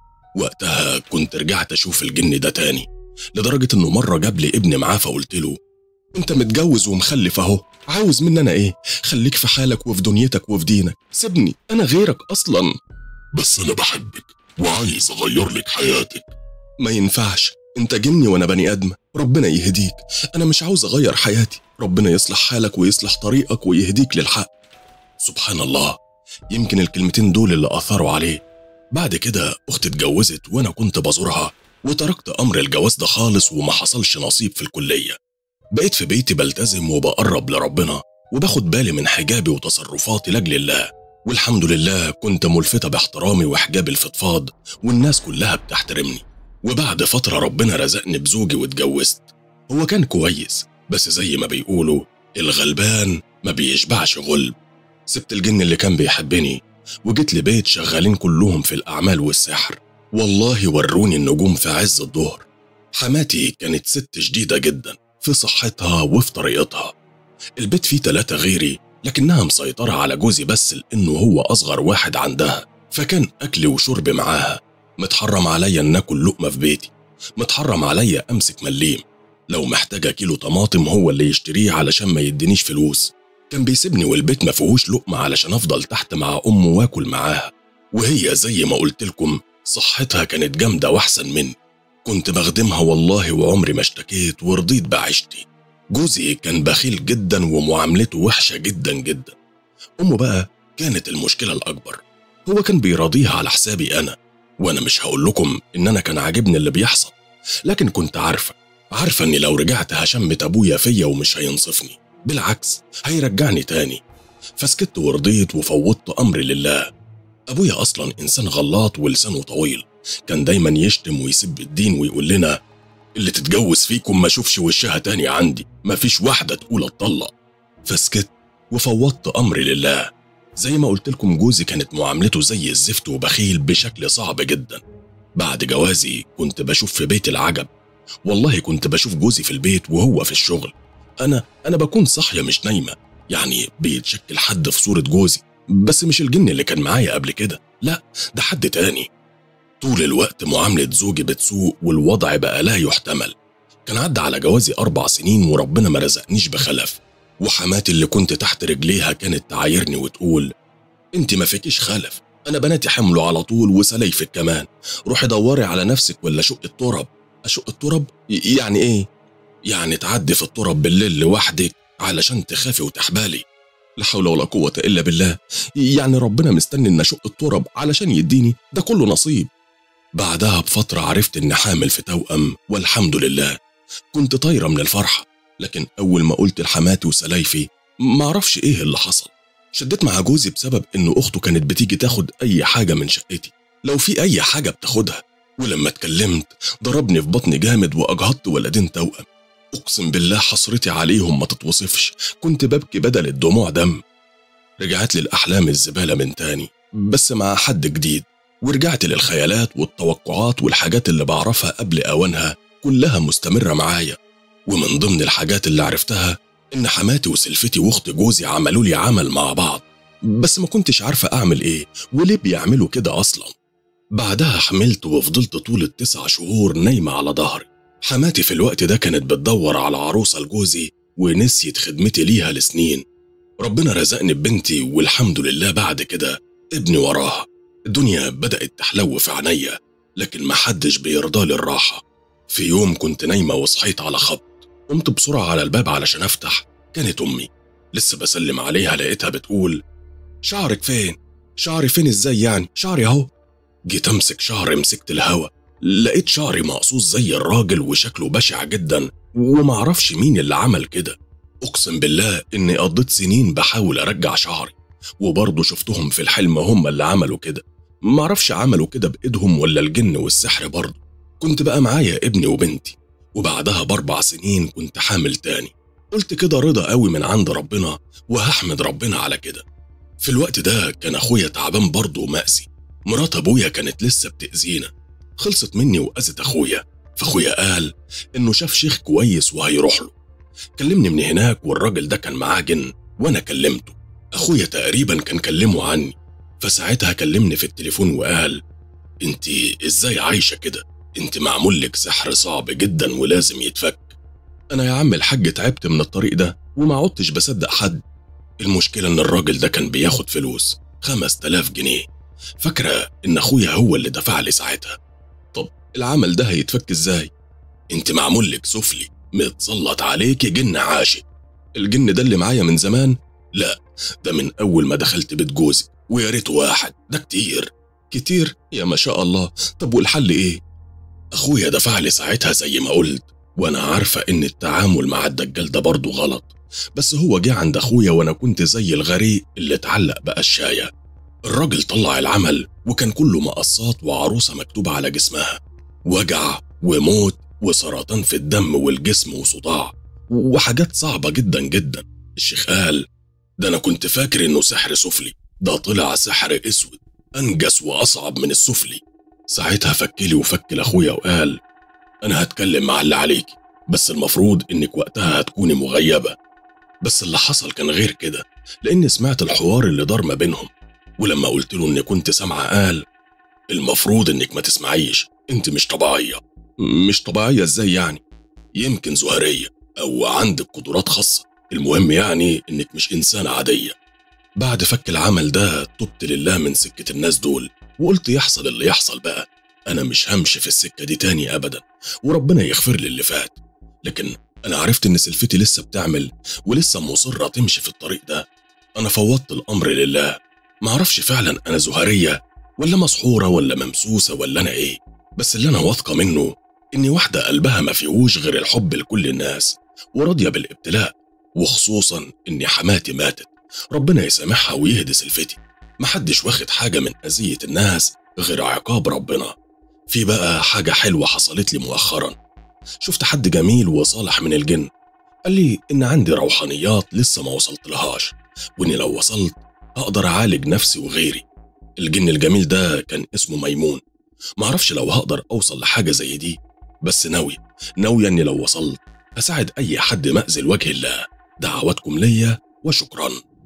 وقتها كنت رجعت أشوف الجن ده تاني لدرجة إنه مرة جاب لي ابن معاه فقلت له أنت متجوز ومخلف أهو عاوز مني أنا إيه؟ خليك في حالك وفي دنيتك وفي دينك سيبني أنا غيرك أصلا بس أنا بحبك وعايز أغير لك حياتك ما ينفعش انت جني وانا بني ادم ربنا يهديك انا مش عاوز اغير حياتي ربنا يصلح حالك ويصلح طريقك ويهديك للحق سبحان الله يمكن الكلمتين دول اللي اثروا عليه بعد كده اختي اتجوزت وانا كنت بزورها وتركت امر الجواز ده خالص وما حصلش نصيب في الكليه بقيت في بيتي بلتزم وبقرب لربنا وباخد بالي من حجابي وتصرفاتي لاجل الله والحمد لله كنت ملفتة باحترامي وحجابي الفضفاض والناس كلها بتحترمني وبعد فترة ربنا رزقني بزوجي واتجوزت هو كان كويس بس زي ما بيقولوا الغلبان ما بيشبعش غلب سبت الجن اللي كان بيحبني وجيت لبيت شغالين كلهم في الأعمال والسحر والله وروني النجوم في عز الظهر حماتي كانت ست شديدة جدا في صحتها وفي طريقتها البيت فيه تلاتة غيري لكنها مسيطرة على جوزي بس لأنه هو أصغر واحد عندها فكان أكلي وشربي معاها متحرم عليا ان اكل لقمه في بيتي متحرم عليا امسك مليم لو محتاجه كيلو طماطم هو اللي يشتريه علشان ما يدينيش فلوس كان بيسيبني والبيت ما فيهوش لقمه علشان افضل تحت مع امه واكل معاها وهي زي ما قلت لكم صحتها كانت جامده واحسن مني كنت بخدمها والله وعمري ما اشتكيت ورضيت بعيشتي جوزي كان بخيل جدا ومعاملته وحشه جدا جدا امه بقى كانت المشكله الاكبر هو كان بيراضيها على حسابي انا وانا مش هقول لكم ان انا كان عاجبني اللي بيحصل لكن كنت عارفه عارفه اني لو رجعت هشمت ابويا فيا ومش هينصفني بالعكس هيرجعني تاني فسكت ورضيت وفوضت امري لله ابويا اصلا انسان غلاط ولسانه طويل كان دايما يشتم ويسب الدين ويقول لنا اللي تتجوز فيكم ما اشوفش وشها تاني عندي مفيش واحده تقول اتطلق فسكت وفوضت امري لله زي ما قلت لكم جوزي كانت معاملته زي الزفت وبخيل بشكل صعب جدا بعد جوازي كنت بشوف في بيت العجب والله كنت بشوف جوزي في البيت وهو في الشغل انا انا بكون صاحيه مش نايمه يعني بيتشكل حد في صوره جوزي بس مش الجن اللي كان معايا قبل كده لا ده حد تاني طول الوقت معاملة زوجي بتسوء والوضع بقى لا يحتمل كان عدى على جوازي أربع سنين وربنا ما رزقنيش بخلف وحماتي اللي كنت تحت رجليها كانت تعايرني وتقول انت ما فيكيش خلف انا بناتي حملوا على طول وسلايفك كمان روحي دوري على نفسك ولا شق التراب اشق التراب ي- يعني ايه يعني تعدي في التراب بالليل لوحدك علشان تخافي وتحبالي لا حول ولا قوة إلا بالله يعني ربنا مستني إن أشق التراب علشان يديني ده كله نصيب بعدها بفترة عرفت إن حامل في توأم والحمد لله كنت طايرة من الفرحة لكن أول ما قلت لحماتي وسلايفي معرفش إيه اللي حصل شديت مع جوزي بسبب إن أخته كانت بتيجي تاخد أي حاجة من شقتي لو في أي حاجة بتاخدها ولما اتكلمت ضربني في بطني جامد وأجهضت ولدين توأم أقسم بالله حسرتي عليهم ما تتوصفش كنت ببكي بدل الدموع دم رجعت لي الأحلام الزبالة من تاني بس مع حد جديد ورجعت للخيالات والتوقعات والحاجات اللي بعرفها قبل أوانها كلها مستمرة معايا ومن ضمن الحاجات اللي عرفتها إن حماتي وسلفتي وأخت جوزي عملوا لي عمل مع بعض بس ما كنتش عارفة أعمل إيه وليه بيعملوا كده أصلا بعدها حملت وفضلت طول التسع شهور نايمة على ظهري حماتي في الوقت ده كانت بتدور على عروسة لجوزي ونسيت خدمتي ليها لسنين ربنا رزقني ببنتي والحمد لله بعد كده ابني وراها الدنيا بدأت تحلو في عينيا لكن محدش بيرضى لي الراحة في يوم كنت نايمة وصحيت على خبط قمت بسرعة على الباب علشان أفتح كانت أمي لسه بسلم عليها لقيتها بتقول شعرك فين؟ شعري فين ازاي يعني؟ شعري اهو جيت امسك شعري مسكت الهوا لقيت شعري مقصوص زي الراجل وشكله بشع جدا ومعرفش مين اللي عمل كده اقسم بالله اني قضيت سنين بحاول ارجع شعري وبرضه شفتهم في الحلم هم اللي عملوا كده معرفش عملوا كده بايدهم ولا الجن والسحر برضه كنت بقى معايا ابني وبنتي وبعدها باربع سنين كنت حامل تاني قلت كده رضا قوي من عند ربنا وهحمد ربنا على كده في الوقت ده كان اخويا تعبان برضه ومأسي مرات ابويا كانت لسه بتأذينا خلصت مني وأذت اخويا فاخويا قال انه شاف شيخ كويس وهيروح له كلمني من هناك والراجل ده كان معاه جن وانا كلمته اخويا تقريبا كان كلمه عني فساعتها كلمني في التليفون وقال انت ازاي عايشه كده انت معمول لك سحر صعب جدا ولازم يتفك انا يا عم الحاج تعبت من الطريق ده وما عدتش بصدق حد المشكله ان الراجل ده كان بياخد فلوس خمس تلاف جنيه فاكره ان اخويا هو اللي دفع لي ساعتها طب العمل ده هيتفك ازاي انت معمول لك سفلي متسلط عليك جن عاشق الجن ده اللي معايا من زمان لا ده من اول ما دخلت بيت جوزي ويا ريت واحد ده كتير كتير يا ما شاء الله طب والحل ايه اخويا دفع لي ساعتها زي ما قلت وانا عارفه ان التعامل مع الدجال ده برضه غلط بس هو جه عند اخويا وانا كنت زي الغريق اللي اتعلق بقشايه الراجل طلع العمل وكان كله مقصات وعروسه مكتوبه على جسمها وجع وموت وسرطان في الدم والجسم وصداع وحاجات صعبه جدا جدا الشيخ قال ده انا كنت فاكر انه سحر سفلي ده طلع سحر اسود انجس واصعب من السفلي ساعتها فكلي وفك لاخويا وقال انا هتكلم مع اللي عليكي بس المفروض انك وقتها هتكوني مغيبه بس اللي حصل كان غير كده لاني سمعت الحوار اللي دار ما بينهم ولما قلت له اني كنت سامعه قال المفروض انك ما تسمعيش انت مش طبيعيه مش طبيعيه ازاي يعني يمكن زهريه او عندك قدرات خاصه المهم يعني انك مش انسانه عاديه بعد فك العمل ده تبت لله من سكه الناس دول وقلت يحصل اللي يحصل بقى انا مش همشي في السكه دي تاني ابدا وربنا يغفر لي اللي فات لكن انا عرفت ان سلفتي لسه بتعمل ولسه مصره تمشي في الطريق ده انا فوضت الامر لله معرفش فعلا انا زهريه ولا مسحوره ولا ممسوسه ولا انا ايه بس اللي انا واثقه منه اني واحده قلبها ما فيهوش غير الحب لكل الناس وراضيه بالابتلاء وخصوصا ان حماتي ماتت ربنا يسامحها ويهدي سلفتي محدش واخد حاجه من اذيه الناس غير عقاب ربنا في بقى حاجه حلوه حصلت لي مؤخرا شفت حد جميل وصالح من الجن قال لي ان عندي روحانيات لسه ما وصلت لهاش واني لو وصلت هقدر اعالج نفسي وغيري الجن الجميل ده كان اسمه ميمون معرفش لو هقدر اوصل لحاجه زي دي بس ناوي ناوي اني لو وصلت هساعد اي حد مأذي لوجه الله دعواتكم ليا وشكرا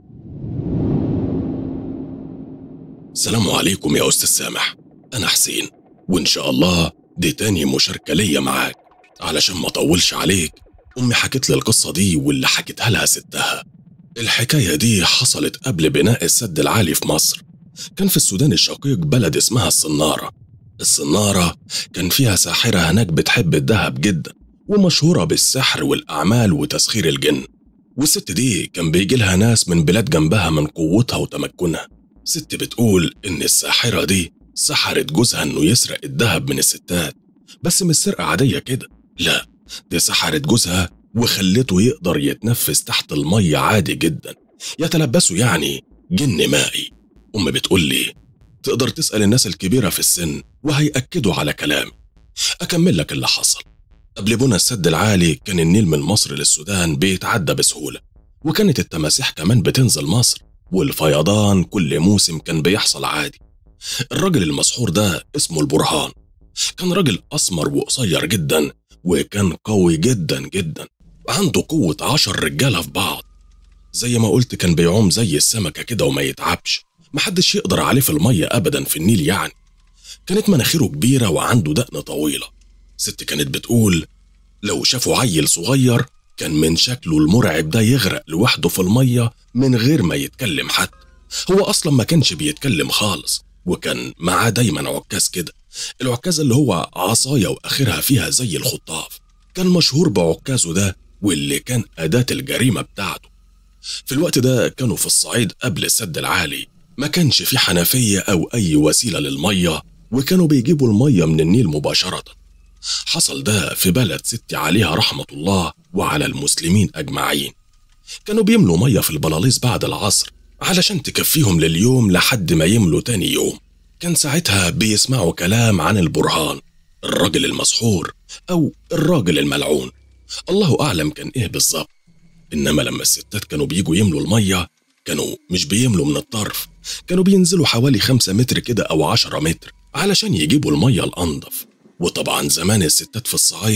السلام عليكم يا استاذ سامح انا حسين وان شاء الله دي تاني مشاركه ليا معاك علشان ما اطولش عليك امي حكت لي القصه دي واللي حكتها لها ستها الحكايه دي حصلت قبل بناء السد العالي في مصر كان في السودان الشقيق بلد اسمها الصناره الصناره كان فيها ساحره هناك بتحب الذهب جدا ومشهوره بالسحر والاعمال وتسخير الجن والست دي كان بيجي لها ناس من بلاد جنبها من قوتها وتمكنها ست بتقول ان الساحره دي سحرت جوزها انه يسرق الذهب من الستات بس مش سرقه عاديه كده لا دي سحرت جوزها وخلته يقدر يتنفس تحت المية عادي جدا يتلبسوا يعني جن مائي أم بتقول لي تقدر تسأل الناس الكبيرة في السن وهيأكدوا على كلامي أكمل لك اللي حصل قبل بنى السد العالي كان النيل من مصر للسودان بيتعدى بسهولة وكانت التماسيح كمان بتنزل مصر والفيضان كل موسم كان بيحصل عادي الراجل المسحور ده اسمه البرهان كان راجل أسمر وقصير جدا وكان قوي جدا جدا عنده قوة عشر رجالة في بعض زي ما قلت كان بيعوم زي السمكة كده وما يتعبش محدش يقدر عليه في المية أبدا في النيل يعني كانت مناخيره كبيرة وعنده دقن طويلة ست كانت بتقول لو شافوا عيل صغير كان من شكله المرعب ده يغرق لوحده في المية من غير ما يتكلم حتى هو أصلا ما كانش بيتكلم خالص وكان معاه دايما عكاز كده العكاز اللي هو عصاية وآخرها فيها زي الخطاف كان مشهور بعكازه ده واللي كان أداة الجريمة بتاعته في الوقت ده كانوا في الصعيد قبل السد العالي ما كانش في حنفية أو أي وسيلة للمية وكانوا بيجيبوا المية من النيل مباشرة حصل ده في بلد ستي عليها رحمة الله وعلى المسلمين أجمعين كانوا بيملوا مية في البلاليص بعد العصر علشان تكفيهم لليوم لحد ما يملوا تاني يوم كان ساعتها بيسمعوا كلام عن البرهان الراجل المسحور أو الراجل الملعون الله أعلم كان إيه بالظبط إنما لما الستات كانوا بيجوا يملوا المية كانوا مش بيملوا من الطرف كانوا بينزلوا حوالي خمسة متر كده أو عشرة متر علشان يجيبوا المية الأنضف وطبعا زمان الستات في الصعيد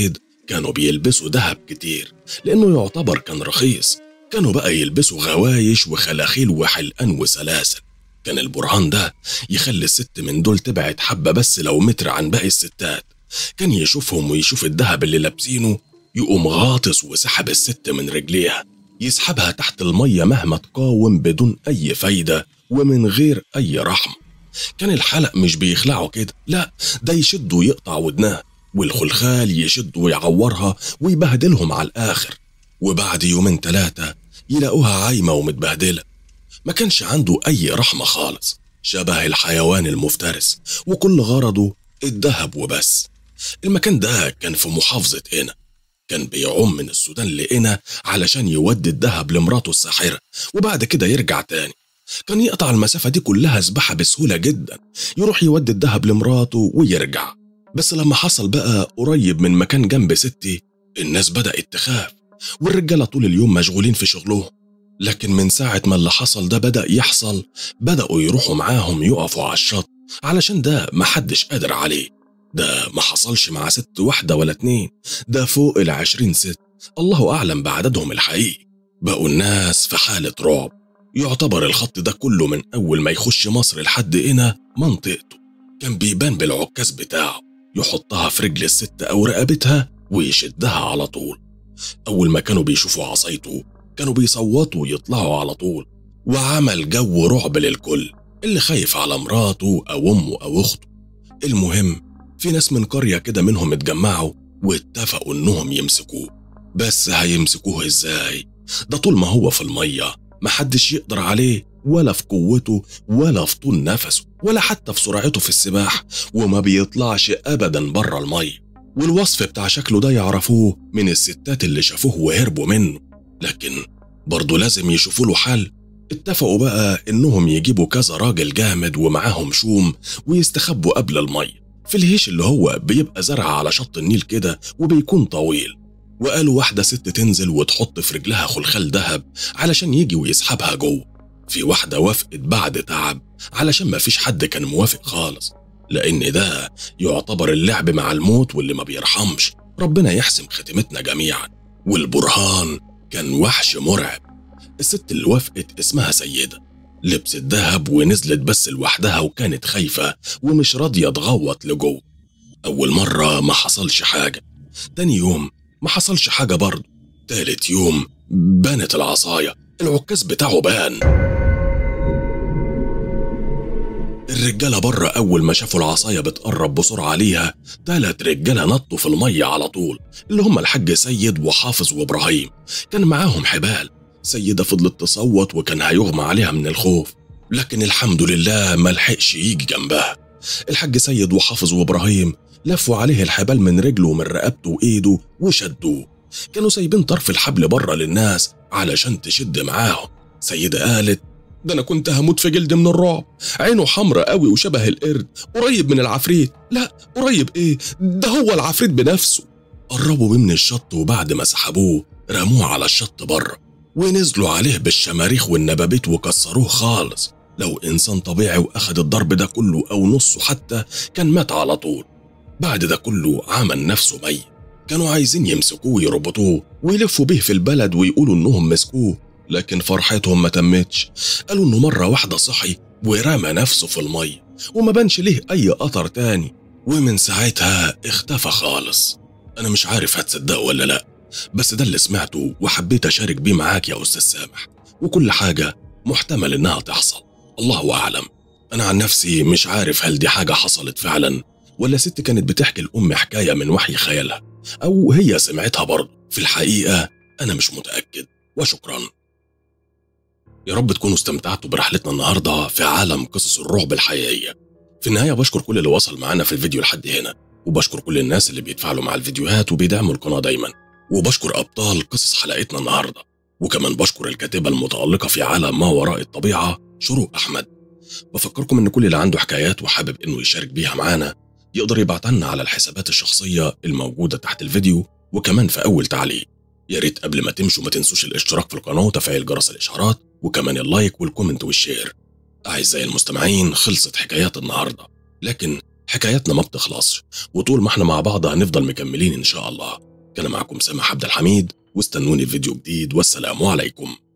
كانوا بيلبسوا دهب كتير لأنه يعتبر كان رخيص كانوا بقى يلبسوا غوايش وخلاخيل وحلقان وسلاسل كان البرهان ده يخلي الست من دول تبعد حبة بس لو متر عن باقي الستات كان يشوفهم ويشوف الدهب اللي لابسينه يقوم غاطس وسحب الست من رجليها يسحبها تحت المية مهما تقاوم بدون أي فايدة ومن غير أي رحمة كان الحلق مش بيخلعه كده لا ده يشد ويقطع ودنها والخلخال يشد ويعورها ويبهدلهم على الآخر وبعد يومين ثلاثة يلاقوها عايمة ومتبهدلة ما كانش عنده أي رحمة خالص شبه الحيوان المفترس وكل غرضه الذهب وبس المكان ده كان في محافظة قنا كان بيعوم من السودان لقنا علشان يودي الذهب لمراته الساحرة وبعد كده يرجع تاني كان يقطع المسافة دي كلها سباحة بسهولة جدا يروح يودي الذهب لمراته ويرجع بس لما حصل بقى قريب من مكان جنب ستي الناس بدأت تخاف والرجالة طول اليوم مشغولين في شغلهم لكن من ساعة ما اللي حصل ده بدأ يحصل بدأوا يروحوا معاهم يقفوا على الشط علشان ده محدش قادر عليه ده ما حصلش مع ست واحدة ولا اتنين ده فوق العشرين ست الله أعلم بعددهم الحقيقي بقوا الناس في حالة رعب يعتبر الخط ده كله من أول ما يخش مصر لحد هنا منطقته كان بيبان بالعكاز بتاعه يحطها في رجل الست أو رقبتها ويشدها على طول أول ما كانوا بيشوفوا عصايته كانوا بيصوتوا ويطلعوا على طول وعمل جو رعب للكل اللي خايف على مراته أو أمه أو أخته المهم في ناس من قرية كده منهم اتجمعوا واتفقوا إنهم يمسكوه بس هيمسكوه إزاي؟ ده طول ما هو في المية محدش يقدر عليه ولا في قوته ولا في طول نفسه ولا حتى في سرعته في السباحة وما بيطلعش أبدا بره المية والوصف بتاع شكله ده يعرفوه من الستات اللي شافوه وهربوا منه لكن برضه لازم يشوفوا له حل اتفقوا بقى انهم يجيبوا كذا راجل جامد ومعاهم شوم ويستخبوا قبل المية في الهيش اللي هو بيبقى زرع على شط النيل كده وبيكون طويل وقالوا واحدة ست تنزل وتحط في رجلها خلخال دهب علشان يجي ويسحبها جوه في واحدة وافقت بعد تعب علشان ما فيش حد كان موافق خالص لأن ده يعتبر اللعب مع الموت واللي ما بيرحمش ربنا يحسم ختمتنا جميعا والبرهان كان وحش مرعب الست اللي وافقت اسمها سيدة لبست دهب ونزلت بس لوحدها وكانت خايفة ومش راضية تغوط لجوه أول مرة ما حصلش حاجة تاني يوم ما حصلش حاجة برضه تالت يوم بانت العصاية العكاز بتاعه بان الرجالة بره أول ما شافوا العصاية بتقرب بسرعة ليها تلات رجالة نطوا في المية على طول اللي هم الحاج سيد وحافظ وإبراهيم كان معاهم حبال سيدة فضلت تصوت وكان هيغمى عليها من الخوف لكن الحمد لله ما لحقش يجي جنبها الحاج سيد وحافظ وإبراهيم لفوا عليه الحبال من رجله ومن رقبته وإيده وشدوه كانوا سايبين طرف الحبل بره للناس علشان تشد معاهم سيدة قالت ده انا كنت هموت في جلد من الرعب عينه حمرة قوي وشبه القرد قريب من العفريت لا قريب ايه ده هو العفريت بنفسه قربوا بيه من الشط وبعد ما سحبوه رموه على الشط بره ونزلوا عليه بالشماريخ والنبابيت وكسروه خالص لو انسان طبيعي واخد الضرب ده كله او نصه حتى كان مات على طول بعد ده كله عمل نفسه ميت كانوا عايزين يمسكوه ويربطوه ويلفوا بيه في البلد ويقولوا انهم مسكوه لكن فرحتهم ما تمتش قالوا انه مرة واحدة صحي ورمى نفسه في المية وما بانش ليه اي اثر تاني ومن ساعتها اختفى خالص انا مش عارف هتصدقوا ولا لا بس ده اللي سمعته وحبيت اشارك بيه معاك يا استاذ سامح وكل حاجة محتمل انها تحصل الله اعلم انا عن نفسي مش عارف هل دي حاجة حصلت فعلا ولا ست كانت بتحكي الام حكاية من وحي خيالها او هي سمعتها برضه في الحقيقة انا مش متأكد وشكرا يا رب تكونوا استمتعتوا برحلتنا النهارده في عالم قصص الرعب الحقيقيه. في النهايه بشكر كل اللي وصل معانا في الفيديو لحد هنا، وبشكر كل الناس اللي بيتفاعلوا مع الفيديوهات وبيدعموا القناه دايما، وبشكر ابطال قصص حلقتنا النهارده، وكمان بشكر الكاتبه المتالقه في عالم ما وراء الطبيعه شروق احمد. بفكركم ان كل اللي عنده حكايات وحابب انه يشارك بيها معانا يقدر يبعتها لنا على الحسابات الشخصيه الموجوده تحت الفيديو وكمان في اول تعليق. يا ريت قبل ما تمشوا ما تنسوش الاشتراك في القناه وتفعيل جرس الاشعارات وكمان اللايك والكومنت والشير أعزائي المستمعين خلصت حكايات النهاردة لكن حكاياتنا ما بتخلصش وطول ما احنا مع بعض هنفضل مكملين إن شاء الله كان معكم سامح عبد الحميد واستنوني في فيديو جديد والسلام عليكم